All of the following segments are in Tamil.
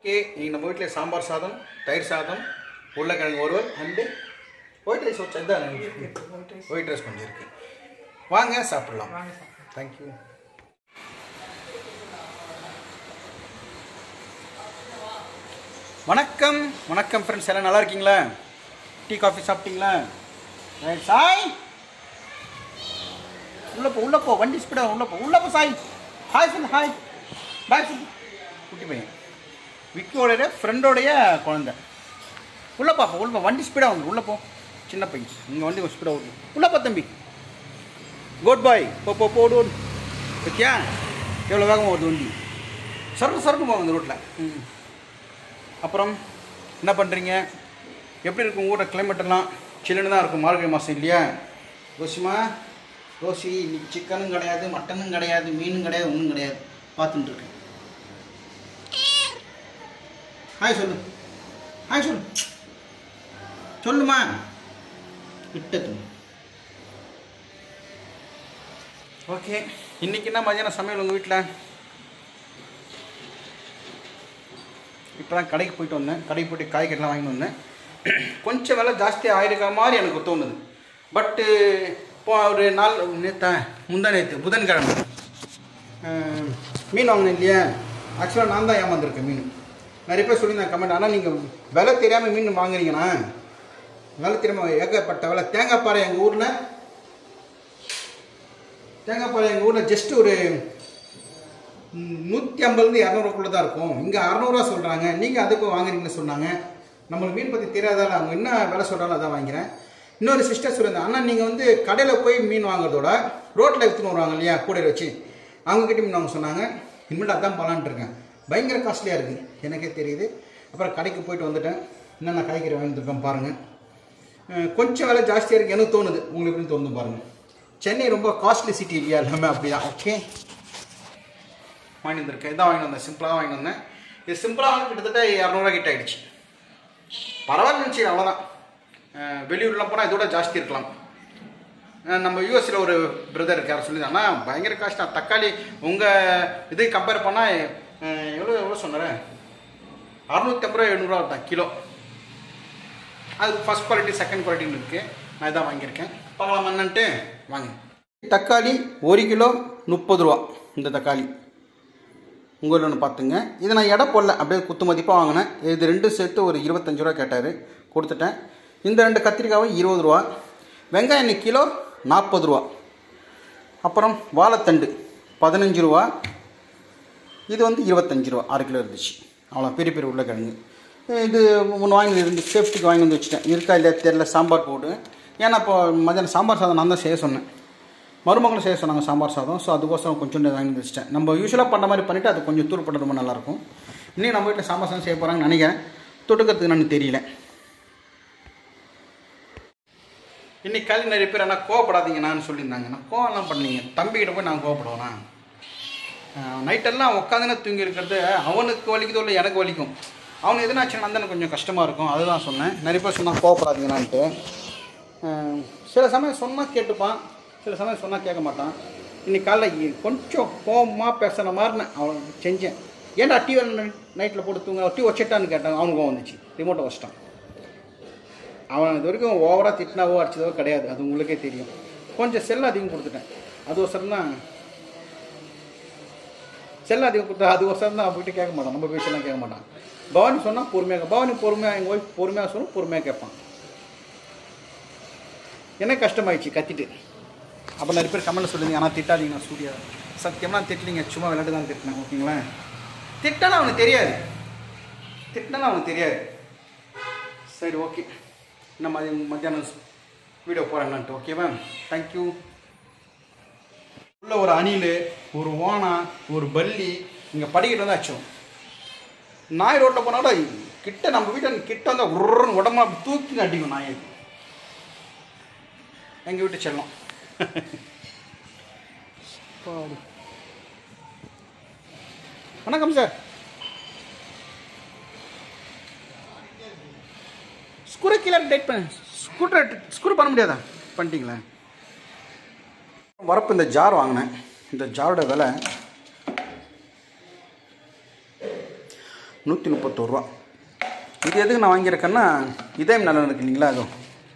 ஓகே இன்னைக்கு நம்ம வீட்டில் சாம்பார் சாதம் தயிர் சாதம் உருளைக்கிழங்கு ஒருவர் அண்டு ஒயிட் ரைஸ் வச்சா இதான் ஒயிட் ரைஸ் கொஞ்சம் இருக்கு வாங்க சாப்பிடலாம் தேங்க்யூ வணக்கம் வணக்கம் ஃப்ரெண்ட்ஸ் எல்லாம் நல்லா இருக்கீங்களா டீ காஃபி சாப்பிட்டீங்களா Right, சாய் உள்ள போ உள்ள போ வண்டி ஸ்பீடாக உள்ள போ உள்ள போ சாய் ஹாய் சொல்லு ஹாய் பாய் சொல்லு குட்டி பையன் விக்கியோடைய ஃப்ரெண்டோடைய குழந்தை உள்ள பாப்பா உள்ள போ. வண்டி ஸ்பீடாக வந்து உள்ள போ சின்ன பையன் இங்கே வண்டி ஸ்பீடாக ஓடு உள்ள போ தம்பி குட் பாய் போ போ போ ஓடு ஓடு ஓகே எவ்வளோ வேகமாக ஓடுது வண்டி சருக்கு சருக்கு போகும் அந்த ரோட்டில் ம் அப்புறம் என்ன பண்ணுறீங்க எப்படி இருக்கும் ஊரோட climate எல்லாம் சில்லுன்னு தான் இருக்கும் மார்கழி மாதம் இல்லையா ரோசிமா ரோசி இன்னைக்கு சிக்கனும் கிடையாது மட்டனும் கிடையாது மீனும் கிடையாது ஒன்றும் கிடையாது பார்த்துட்டு இருக்கேன் ஹாய் சொல்லு ஹாய் சொல்லு சொல்லுமா விட்டது ஓகே இன்னைக்கு என்ன மதியானம் சமையல் உங்கள் வீட்டில் இப்போ தான் கடைக்கு போயிட்டு வந்தேன் கடைக்கு போயிட்டு காய்கறிலாம் வாங்கிட்டு வந்தேன் கொஞ்சம் விலை ஜாஸ்தி ஆயிருக்க மாதிரி எனக்கு தோணுது பட்டு இப்போ ஒரு நாள் நேத்தா முந்தா நேற்று புதன்கிழமை அஹ், மீன் வாங்கினேன் இல்லையா ஆக்சுவலாக நான் தான் ஏமாந்துருக்கேன் மீன் நிறைய பேர் சொல்லியிருந்தேன் கமெண்ட் ஆனால் நீங்கள் விலை தெரியாமல் மீன் வாங்குறீங்கண்ணா விலை தெரியாமல் ஏகப்பட்ட விலை தேங்காய் பாறை எங்கள் ஊரில் தேங்காய் பாறை எங்கள் ஊரில் ஜஸ்ட் ஒரு நூற்றி ஐம்பதுலேருந்து இரநூறுக்குள்ளே தான் இருக்கும் இங்கே அறநூறுவா சொல்கிறாங்க நீங்கள் அதுக்கு வாங்குறீங்கன்னு சொன்னாங்க நம்மளுக்கு மீன் பற்றி தெரியாதால அவங்க என்ன விலை சொல்கிறாலும் அதான் வாங்கிறேன் இன்னொரு சிஸ்டர் சொல்லியிருந்தேன் ஆனால் நீங்கள் வந்து கடையில் போய் மீன் வாங்குறதோட ரோட்டில் விற்றுன்னு வருவாங்க இல்லையா கூடையில் வச்சு அவங்கக்கிட்ட மீன் வாங்க சொன்னாங்க இனிமேல் அதான் பண்ணலான்ட்டு இருக்கேன் பயங்கர காஸ்ட்லியாக இருக்குது எனக்கே தெரியுது அப்புறம் கடைக்கு போயிட்டு வந்துட்டேன் என்னென்ன காய்கறி வாங்கிட்டுருக்கேன் பாருங்கள் அஹ் கொஞ்சம் விலை ஜாஸ்தியாக இருக்குது எனக்கு தோணுது உங்களுக்கு எப்படின்னு தோணுது பாருங்கள் சென்னை ரொம்ப காஸ்ட்லி சிட்டி இல்லையா எல்லாமே அப்படி தான் ஓகே வாங்கி வந்திருக்கேன் இதான் வாங்கி வந்தேன் சிம்பிளாக தான் வாங்கி வந்தேன் இது சிம்பிளாக வாங்கி கிட்டத்தட்ட இரநூறுவா கிட்ட ஆயிடுச்சு பரவாயில்ல நினச்சி அவ்வளோதான் அஹ் வெளியூர்லாம் போனால் இதோட ஜாஸ்தி இருக்கலாம் அஹ் நம்ம யூஎஸில் ஒரு பிரதர் இருக்கார் சொல்லி அண்ணா பயங்கர காஸ்ட் தான் தக்காளி உங்கள் இது கம்பேர் பண்ணால் எவ்வளோ எவ்வளோ சொன்னார் அறுநூற்றி ஐம்பது ரூபா எழுநூறுவா தான் கிலோ அது ஃபஸ்ட் குவாலிட்டி செகண்ட் குவாலிட்டின்னு இருக்குது நான் இதான் வாங்கியிருக்கேன் பார்க்கலாம் என்னன்ட்டு வாங்க தக்காளி ஒரு கிலோ முப்பது ரூபா இந்த தக்காளி உங்களில் ஒன்று பார்த்துங்க இதை நான் எடை போடல அப்படியே குத்து மதிப்பாக வாங்கினேன் இது ரெண்டும் சேர்த்து ஒரு இருபத்தஞ்சு ரூபா கேட்டார் கொடுத்துட்டேன் இந்த ரெண்டு கத்திரிக்காவும் இருபது ரூபா வெங்காயம் இன்னைக்கு கிலோ நாற்பது ரூபா அப்புறம் வாழைத்தண்டு பதினஞ்சு ரூபா இது வந்து இருபத்தஞ்சு ரூபா அரை கிலோ இருந்துச்சு அவ்வளோ பெரிய பெரிய உருளைக்கிழங்கு இது ஒன்று வாங்கி இருந்து சேஃப்டிக்கு வாங்கி வந்து வச்சுட்டேன் இருக்கா இல்லையா தெரில சாம்பார் போடு ஏன்னா இப்போ மதியானம் சாம்பார் சாதம் நான் தான் செய்ய சொன்னேன் மருமகளும் செய்ய சொன்னாங்க சாம்பார் சாதம் ஸோ அதுக்கோசரம் கொஞ்சோண்டு வாங்கி வந்து வச்சுட்டேன் நம்ம யூஸ்வலாக பண்ண மாதிரி பண்ணிவிட்டு அது கொஞ்சம் தூர் பண்ண ரொம்ப நல்லாயிருக்கும் இன்னும் நம்ம வீட்டில் சாம்பார் சாதம் செய்ய போகிறாங்கன்னு நினைக்கிறேன் தொட்டுக்கிறதுக்கு நான் தெரியல இன்னைக்கு காலையில் நிறைய பேர் ஆனால் கோவப்படாதீங்க நான் சொல்லியிருந்தாங்க நான் கோவம்லாம் பண்ணீங்க தம்பிக்கிட்ட போய் நான் கோவப்படுவேனா நைட்டெல்லாம் உட்காந்துன்னு தூங்கி இருக்கிறது அவனுக்கு வலிக்குதோ இல்லை எனக்கு வலிக்கும் அவனுக்கு எதுனாச்சுன்னா அந்த கொஞ்சம் கஷ்டமாக இருக்கும் அதுதான் சொன்னேன் நிறைய பேர் சொன்னால் கோவப்படாதீங்கன்னான்ட்டு அஹ், சில சமயம் சொன்னால் கேட்டுப்பான் சில சமயம் சொன்னால் கேட்க மாட்டான் இன்னைக்கு காலைல இ- கொஞ்சம் கோவமாக பேசுகிற மாதிரி நான் அவன் செஞ்சேன் ஏன்டா டிவி நைட்டில் போட்டு தூங்க டிவி வச்சுட்டான்னு கேட்டான் அவனுக்கு கோவம் வந்துச்சு ரிமோட்டை வச்சிட்டான் அவன் இது வரைக்கும் ஓவராக திட்டினாவோ அடிச்சதோ கிடையாது அது உங்களுக்கே தெரியும் கொஞ்சம் செல்ல அதிகம் கொடுத்துட்டேன் அது ஒசரம் தான் செல்ல அதிகம் கொடுத்தா அது ஒசரம் தான் அவங்ககிட்ட கேட்க மாட்டான் நம்ம பேசலாம் கேட்க மாட்டான் பவானி சொன்னால் பொறுமையாக பவானி பொறுமையாக எங்கள் ஒய்ஃப் பொறுமையாக சொல்லும் பொறுமையாக கேட்பான் எனக்கு கஷ்டமாயிடுச்சு கத்திட்டு அப்போ நிறைய பேர் கமெண்ட்ல சொல்லுங்க ஆனால் திட்டாதீங்க நான் சூர்யா சத்தியமாக திட்டலீங்க சும்மா விளையாட்டு தான் திட்டினேன் ஓகேங்களா திட்டினா அவனுக்கு தெரியாது திட்டினா அவனுக்கு தெரியாது சரி ஓகே நான் மதிய மத்தியானம் வீடியோ போகிறேன்ட்டு ஓகேவா தேங்க்யூ உள்ள ஒரு அணில் ஒரு ஓனா ஒரு பல்லி இங்கே படிக்கிட்டு வந்து ஆச்சோம் நாய் ரோட்டில் போனால கிட்ட நம்ம வீட்டை கிட்ட வந்தால் உருன்னு உடம்பு அப்படி தூக்கி அடிக்கும் நாயை எங்கள் வீட்டு செல்லம் பாடு. வணக்கம் சார் ஸ்க்ரூ கீழே டைட் பண்ண ஸ்க்ரூ ஸ்க்ரூ பண்ண முடியாதா பண்ணிட்டீங்களா வரப்பு இந்த ஜார் வாங்கினேன் இந்த ஜாரோட விலை நூற்றி முப்பத்தோருவா இது எதுக்கு நான் வாங்கியிருக்கேன்னா இதயம் நல்லா இருக்கு இல்லைங்களா அதுவும்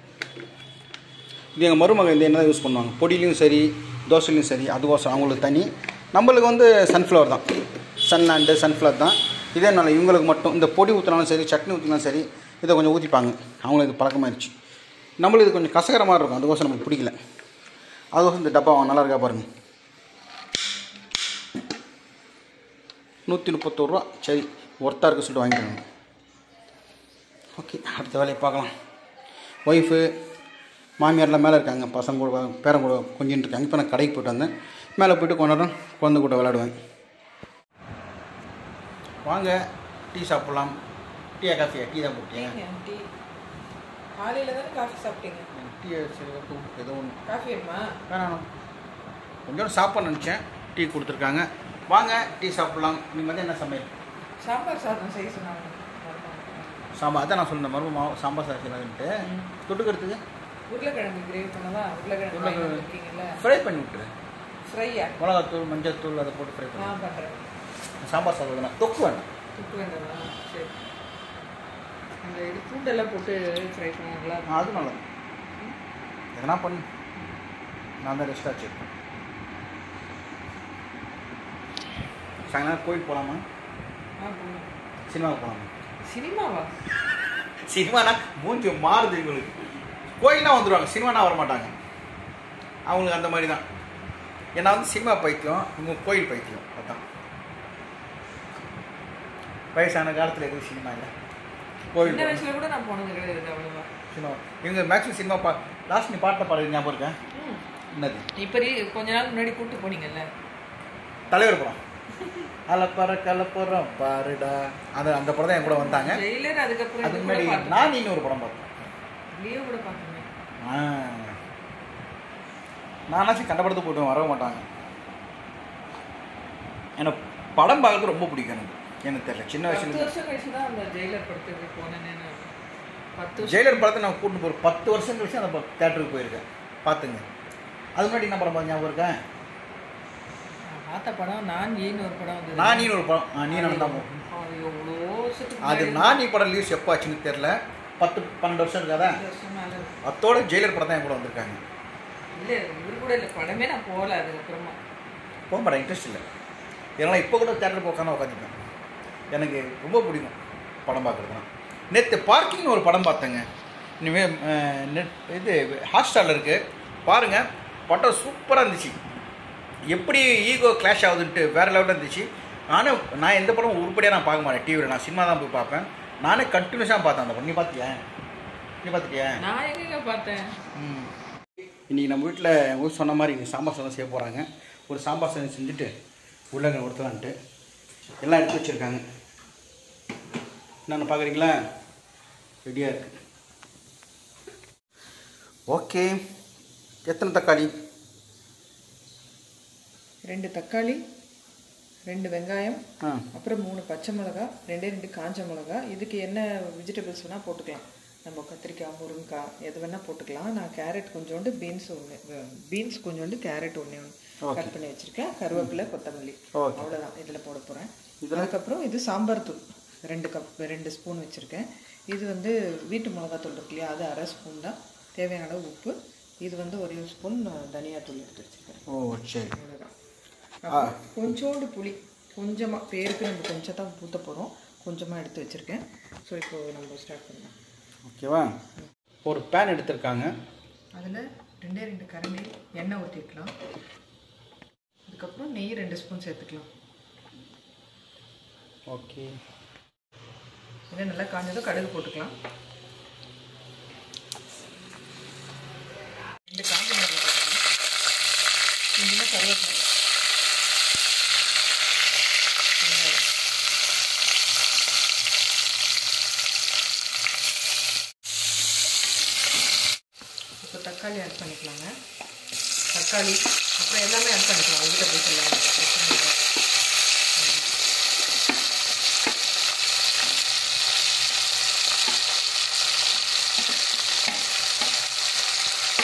இது எங்கள் மருமக இந்த என்ன யூஸ் பண்ணுவாங்க பொடியிலையும் சரி தோசைலையும் சரி அதுக்கோசம் அவங்களுக்கு தனி நம்மளுக்கு வந்து சன்ஃப்ளவர் தான் சன்லாண்டு சன்ஃப்ளவர் தான் இதே நல்ல இவங்களுக்கு மட்டும் இந்த பொடி ஊற்றினாலும் சரி சட்னி ஊற்றினாலும் சரி இதை கொஞ்சம் ஊற்றிப்பாங்க அவங்களுக்கு இது பழக்கமாயிருச்சு நம்மளுக்கு இது கொஞ்சம் கசக்கிற மாதிரி இருக்கும் அதுக்கோசம் நமக்கு பிடிக்கல அதுக்கோசம் இந்த டப்பா நல்லா இருக்கா பாருங்கள் நூற்றி முப்பத்தோருவா சரி ஒர்த்தாக இருக்கு சொல்லிட்டு வாங்கிக்கோங்க ஓகே அடுத்த வேலையை பார்க்கலாம் ஒய்ஃபு மாமியார்லாம் மேலே இருக்காங்க பசங்க கூட பேரன் கூட கொஞ்சின்னு இருக்காங்க இப்போ நான் கடைக்கு போயிட்டு வந்தேன் மேலே போயிட்டு கொஞ்ச நேரம் குழந்தை கூட விளையாடுவேன் வாங்க டீ சாப்பிட்லாம் டீயா காஃபியா டீ தான் போட்டேன் டீ காலையில் தானே காஃபி சாப்பிட்டீங்க டீ சரி ஓகே, ஏதோ ஒன்று காஃபி வேணுமா வேணாம் கொஞ்சம் சாப்பிட நினச்சேன் டீ கொடுத்துருக்காங்க வாங்க டீ சாப்பிட்லாம் நீங்கள் வந்து என்ன சமையல் சாம்பார் சாதம் செய்ய சொன்னாங்க சாம்பார் அதான் நான் சொன்னேன் மறுபடியும் மாவு சாம்பார் சார் செய்யலான்ட்டு ம். தொட்டுக்கிறதுக்கு உருளைக்கிழங்கு கிரேவி பண்ணதா உருளைக்கிழங்கு உருளைக்கிழங்கு. வாங்கிட்டு இருக்கீங்கல்ல ஃப்ரை பண்ணி விட்டுரு ஃப்ரையா மிளகாத்தூள் மஞ்சள் தூள் அதை போட்டு ஃப்ரை பண்ணி நான் பண்ணுறேன் சாம்பார் சாதம் வேணாம் தொக்கு வேணாம் துப்பு வேண்டாமா சரி அந்த இது பூண்டெல்லாம் போட்டு ஃப்ரை பண்ணுவாங்களா ஆ, அது நல்லது எதனா பண்ணு நான் தான் ரெஸ்ட் ஆச்சு சாயங்காலம் கோயில் போகலாமா ஆ போகணும் சினிமாவுக்கு போகலாமா சினிமாவா சினிமானா மூஞ்சி மாறுது இவங்களுக்கு கோயில்னா வந்துடுவாங்க சினிமானா வர மாட்டாங்க அவங்களுக்கு அந்த மாதிரி தான் ஏன்னா வந்து சினிமா பைத்தியம் இவங்க கோயில் பைத்தியம் அதான் வயசான காலத்தில் எதுவும் சினிமா இல்லை கோயில் சின்ன போகணும். வயசுல கூட நான் போனது கிடையாது அவ்வளோவா சினிமா இவங்க மேக்ஸிமம் சினிமா பா லாஸ்ட் நீ பாட்டை பாடுறது ஞாபகம் இருக்கா ம் என்னது இப்போ ரீ- கொஞ்ச நாள் முன்னாடி கூப்பிட்டு போனீங்கல்ல தலைவர் படம் அலப்பற கலப்புறம் பாருடா அந்த அந்த படம் தான் என் கூட வந்தாங்க ஜெயிலர் அதுக்கப்புறம் அதுக்கு இது கூட முன்னாடி பார்த்தேன். நான் இன்னொரு படம் பார்த்தேன் லியோ கூட பார்த்தேன் ஆ. நானாச்சும் கண்டபடத்து போட்டு வரவே மாட்டாங்க எனக்கு படம் பார்க்கறது ரொம்ப பிடிக்கும் எனக்கு எனக்கு தெரியல சின்ன பத்து வயசுல வருஷம் கழிச்சு தான் அந்த ஜெயிலர் படத்துக்கு போனேன்னு நான். பத்து வருஷம் ஜெயிலர் படத்தை நான் கூட்டு போகிறேன் பத்து வருஷம் கழிச்சு அந்த தேட்டருக்கு போயிருக்கேன் பார்த்துங்க அது முன்னாடி என்ன படம் பார்த்து ஞாபகம் இருக்கேன் நான் பார்த்த படம் நான் ஏன்னு ஒரு படம் வந்தது நான் நீன்னு ஒரு படம் ஆ, நீ நடந்தா போகும் அது எவ்வளோ வருஷத்துக்கு அது முன்னாடி நானி படம் ரிலீஸ் எப்போ ஆச்சுன்னு தெரியல பத்து பன்னெண்டு வருஷம் இருக்காதா பத்து வருஷம் மேல இருக்கு. அத்தோட ஜெயிலர் படம் தான் என் கூட வந்திருக்காங்க இல்ல இவரு கூட இல்ல படமே நான் போகல அதுக்கப்புறமா போக மாட்டேன் இன்ட்ரெஸ்ட் இல்லை இதெல்லாம் இப்போ கூட தேட்டர் போய் உட்காந்து உட்காந்துப்பேன் எனக்கு ரொம்ப பிடிக்கும் படம் பார்க்குறதுனா நேற்று பார்க்கிங்னு ஒரு படம் பார்த்தேங்க இனிமேல் நெட் இது ஹாட் ஸ்டாரில் இருக்குது பாருங்கள் படம் சூப்பராக இருந்துச்சு எப்படி ஈகோ கிளாஷ் ஆகுதுன்ட்டு வேறு லெவலில் இருந்துச்சு நானும் நான் எந்த படமும் உருப்படியாக நான் பார்க்க மாட்டேன் டிவியில் நான் சினிமா தான் போய் பார்ப்பேன் நானே கண்டினியூஸாக பார்த்தேன் அந்த படம் நீ பார்த்தியா நீ பார்த்துட்டியா நான் எங்கங்க பார்த்தேன் ம். இன்னைக்கு நம்ம வீட்டில் எங்கள் ஊர் சொன்ன மாதிரி இன்னைக்கு சாம்பார் சாதம் செய்ய போகிறாங்க ஒரு சாம்பார் சாதம் செஞ்சுட்டு உருளைக்கிழங்கு கொடுத்தலான்ட்டு எல்லாம் எடுத்து வச்சுருக்காங்க என்னென்ன பார்க்குறீங்களா ரெடியாக இருக்கு ஓகே எத்தனை தக்காளி ரெண்டு தக்காளி ரெண்டு வெங்காயம் ஆ அப்புறம் மூணு பச்சை மிளகா ரெண்டே ரெண்டு காஞ்ச மிளகா இதுக்கு என்ன வெஜிடபிள்ஸ் வேணால் போட்டுக்கலாம் நம்ம கத்திரிக்காய் முருங்கைக்காய் எது வேணால் போட்டுக்கலாம் நான் கேரட் கொஞ்சோண்டு பீன்ஸ் ஒன்று பீன்ஸ் கொஞ்சோண்டு கேரட் ஒன்று ஒன்று Okay. கட் பண்ணி வச்சுருக்கேன் கருவேப்பிலை கொத்தமல்லி Okay. அவ்வளோதான் இதில் போட போகிறேன் இதுல? அதுக்கப்புறம் இது சாம்பார் தூள் ரெண்டு கப் ரெண்டு ஸ்பூன் வச்சுருக்கேன் இது வந்து வீட்டு மிளகாத்தூள் இருக்கு இல்லையா அது அரை ஸ்பூன் தான் தேவையான அளவு உப்பு இது வந்து ஒரு ஸ்பூன் தனியாத்தூள் எடுத்து வச்சுருக்கேன் ஓ சரி அவ்வளோதான் அப்புறம் கொஞ்சோண்டு புளி கொஞ்சமாக பேருக்கு நம்ம கொஞ்சம் தான் ஊற்ற போகிறோம் கொஞ்சமாக எடுத்து வச்சுருக்கேன் ஸோ இப்போ நம்ம ஸ்டார்ட் பண்ணலாம் ஓகேவா ஒரு பேன் எடுத்திருக்காங்க அதில் ரெண்டே ரெண்டு கரண்டி எண்ணெய் ஊற்றிக்கலாம் அதுக்கப்புறம் நெய் ரெண்டு ஸ்பூன் சேர்த்துக்கலாம் ஓகே எண்ணெய் நல்லா காஞ்சதும் கடுகு போட்டுக்கலாம் ரெண்டு காஞ்ச மிளகாய் போட்டுக்கலாம் கொஞ்சமாக கருவேப்பிலை வெங்காயம். இப்போ தக்காளி ஆட் பண்ணிக்கலாங்க தக்காளி அப்புறம் எல்லாமே ஆட் பண்ணிக்கலாம் வெஜிடபிள்ஸ் எல்லாமே பிரச்சனை இல்லை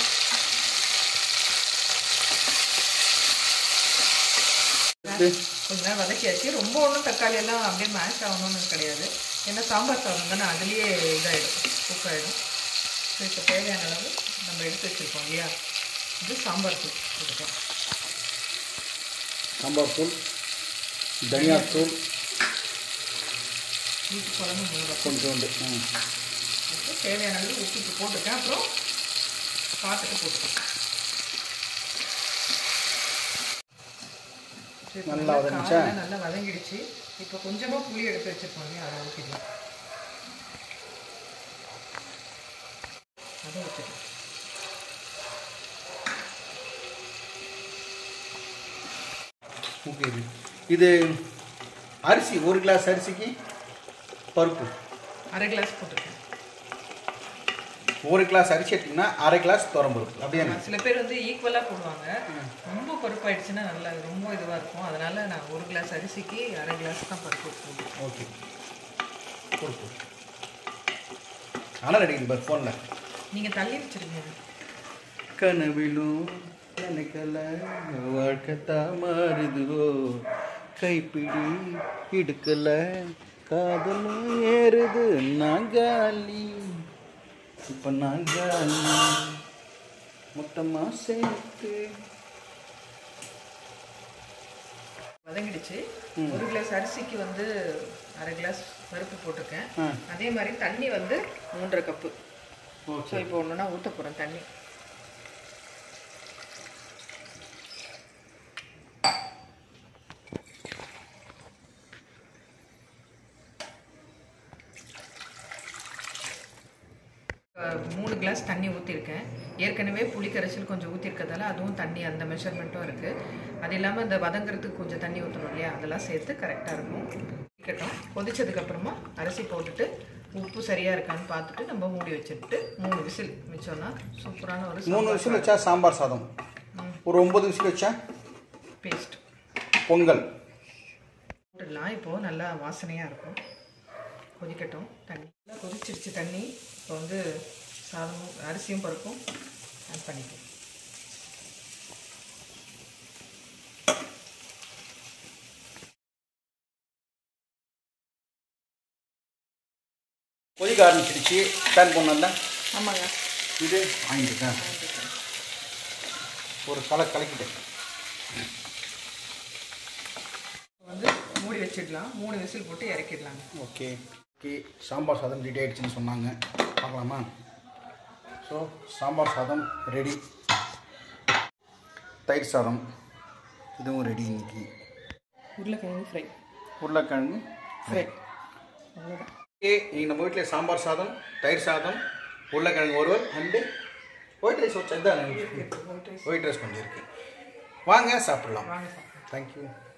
இது கொஞ்ச நேரம் வதக்கியாச்சு ரொம்ப ஒன்றும் தக்காளி எல்லாம் அப்படியே மேஷ் ஆகணும்னு கிடையாது ஏன்னா சாம்பார் சாதம் தானே அதுலேயே இதாகிடும் குக் ஆகிடும் ஸோ இப்போ தேவையான அளவு நம்ம எடுத்து வச்சுருக்கோம் இல்லையா இது சாம்பார் தூள் போட்டுக்கலாம் சாம்பார் தூள் தனியாத்தூள் வீட்டு குழம்பு மூணு கொஞ்சோண்டு ம் இப்போ தேவையான அளவு உப்பு இப்போ போட்டுருக்கேன் அப்புறம் பார்த்துட்டு போட்டுக்கேன் சரி, நல்லா வதங்கிச்சா? காயெல்லாம் நல்லா வதங்கிடுச்சு இப்போ கொஞ்சமாக புளி எடுத்து வச்சிருக்கோம் இல்லையா அதை ஊற்றிடலாம் அதை ஊற்றிடலாம் ஓகே இது அரிசி ஒரு கிளாஸ் அரிசிக்கு பருப்பு அரை கிளாஸ் போட்டிருக்கேன் ஒரு கிளாஸ் அரிசி எடுத்திங்கன்னா அரை கிளாஸ் பருப்பு அப்படியே ஆமா, சில பேர் வந்து ஈக்குவலாக போடுவாங்க ரொம்ப பருப்பாயிடுச்சுன்னா நல்லா ரொம்ப இதுவாக இருக்கும் அதனால நான் ஒரு கிளாஸ் அரிசிக்கு அரை கிளாஸ் தான் பருப்பு போடுவேன் ஓகே பருப்பு ஆனால் ரெடி பார் ஃபோனில் நீங்கள் தள்ளி வச்சிருங்க கனவிலும் நினைக்கல வாழ்க்கைத்தான் மாறுதுவோ கைப்பிடி இடுக்கல காதலும் ஏறுது நாங்காலி இப்போ நாங்காலி மொத்தமாக சேர்த்து வதங்கிடுச்சு ஒரு கிளாஸ் அரிசிக்கு வந்து அரை கிளாஸ் பருப்பு போட்டிருக்கேன் ஆ. அதே மாதிரி தண்ணி வந்து மூன்றரை கப்பு ஸோ ஓகே இப்போ ஒன்றுனா ஊற்ற போகிறேன் தண்ணி அஹ், மூணு கிளாஸ் தண்ணி ஊற்றிருக்கேன் ஏற்கனவே புளி கரைசல் கொஞ்சம் ஊற்றிருக்கதால அதுவும் தண்ணி அந்த மெஷர்மெண்ட்டும் இருக்குது அது இல்லாமல் இந்த வதங்குறதுக்கு கொஞ்சம் தண்ணி ஊற்றணும் இல்லையா அதெல்லாம் சேர்த்து கரெக்டாக இருக்கும் இருக்கட்டும் கொதிச்சதுக்கப்புறமா அரிசி போட்டுட்டு உப்பு சரியாக இருக்கான்னு பார்த்துட்டு நம்ம மூடி வச்சுட்டு மூணு விசில் வச்சோன்னா சூப்பரான ஒரு மூணு விசில் வச்சா சாம்பார் சாதம் ஒரு ஒன்பது விசில் வச்சா பேஸ்ட் பொங்கல் போட்டுடலாம் இப்போது நல்லா வாசனையாக இருக்கும் கொதிக்கட்டும் தண்ணி நல்லா கொதிச்சிருச்சு தண்ணி இப்போ வந்து சாதமும் அரிசியும் பருப்பும் ஆட் பண்ணிக்கலாம் கொதிக்க ஆரம்பிச்சிருச்சு பேன் பண்ணல ஆமாங்க இது வாங்கிட்டுருக்கேன் ஒரு கலை கலக்கிட்டேன் வந்து மூடி வச்சிடலாம் மூணு விசில் போட்டு இறக்கிடலாங்க ஓகே ஓகே சாம்பார் சாதம் ரெடி ஆயிடுச்சுன்னு சொன்னாங்க பார்க்கலாமா ஸோ சாம்பார் சாதம் ரெடி தயிர் சாதம் இதுவும் ரெடி இன்னைக்கு உருளைக்கிழங்கு ஃப்ரை உருளைக்கிழங்கு ஃப்ரை அவ்வளோதான் ஓகே இன்னைக்கு நம்ம வீட்டில் சாம்பார் சாதம் தயிர் சாதம் உருளைக்கிழங்கு ஒருவல் அண்டு ஒயிட் ரைஸ் வச்சா தான் ஒயிட் ரைஸ் கொஞ்சம் இருக்கு வாங்க சாப்பிடலாம் வாங்க சாப்பிடுங்க தேங்க்யூ